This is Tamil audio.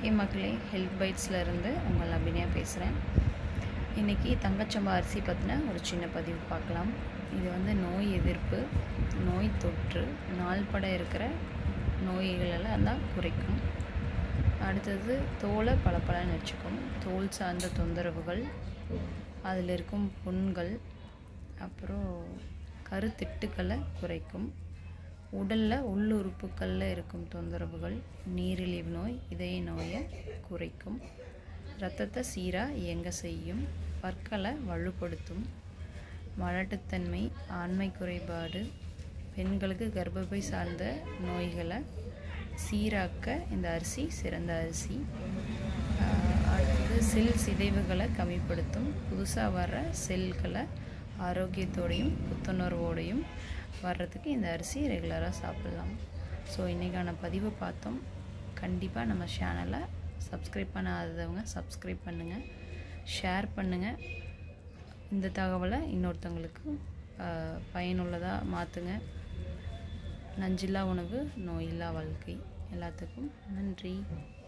ஹே மக்களே ஹெல்த் பைட்ஸில் இருந்து உங்கள் அபிநயா பேசுகிறேன் இன்றைக்கி தங்கச்சம்பா அரிசி பற்றின ஒரு சின்ன பதிவு பார்க்கலாம் இது வந்து நோய் எதிர்ப்பு நோய் தொற்று நாள்பட இருக்கிற நோய்களெல்லாம் தான் குறைக்கும் அடுத்தது தோலை பளபளன்னு வச்சுக்கும் தோல் சார்ந்த தொந்தரவுகள் அதில் இருக்கும் புண்கள் அப்புறம் கருத்திட்டுக்களை குறைக்கும் உடலில் உள்ளுறுப்புகளில் இருக்கும் தொந்தரவுகள் நீரிழிவு நோய் இதய நோயை குறைக்கும் இரத்தத்தை சீராக இயங்க செய்யும் பற்களை வலுப்படுத்தும் மலட்டுத்தன்மை ஆண்மை குறைபாடு பெண்களுக்கு கர்ப்பப்பை சார்ந்த நோய்களை சீராக்க இந்த அரிசி சிறந்த அரிசி ஆஹ் அடுத்தது செல் சிதைவுகளை கம்மிப்படுத்தும் புதுசாக வர்ற செல்களை ஆரோக்கியத்தோடையும் புத்துணர்வோடையும் வர்றதுக்கு இந்த அரிசி ரெகுலராக சாப்பிட்லாம் ஸோ இன்றைக்கான பதிவு பார்த்தோம் கண்டிப்பாக நம்ம சேனலை சப்ஸ்கிரைப் பண்ணாதவங்க சப்ஸ்கிரைப் பண்ணுங்கள் ஷேர் பண்ணுங்கள் இந்த தகவலை இன்னொருத்தவங்களுக்கு ஆஹ், பயனுள்ளதாக மாற்றுங்க நஞ்சில்லா உணவு நோயில்லா வாழ்க்கை எல்லாத்துக்கும் நன்றி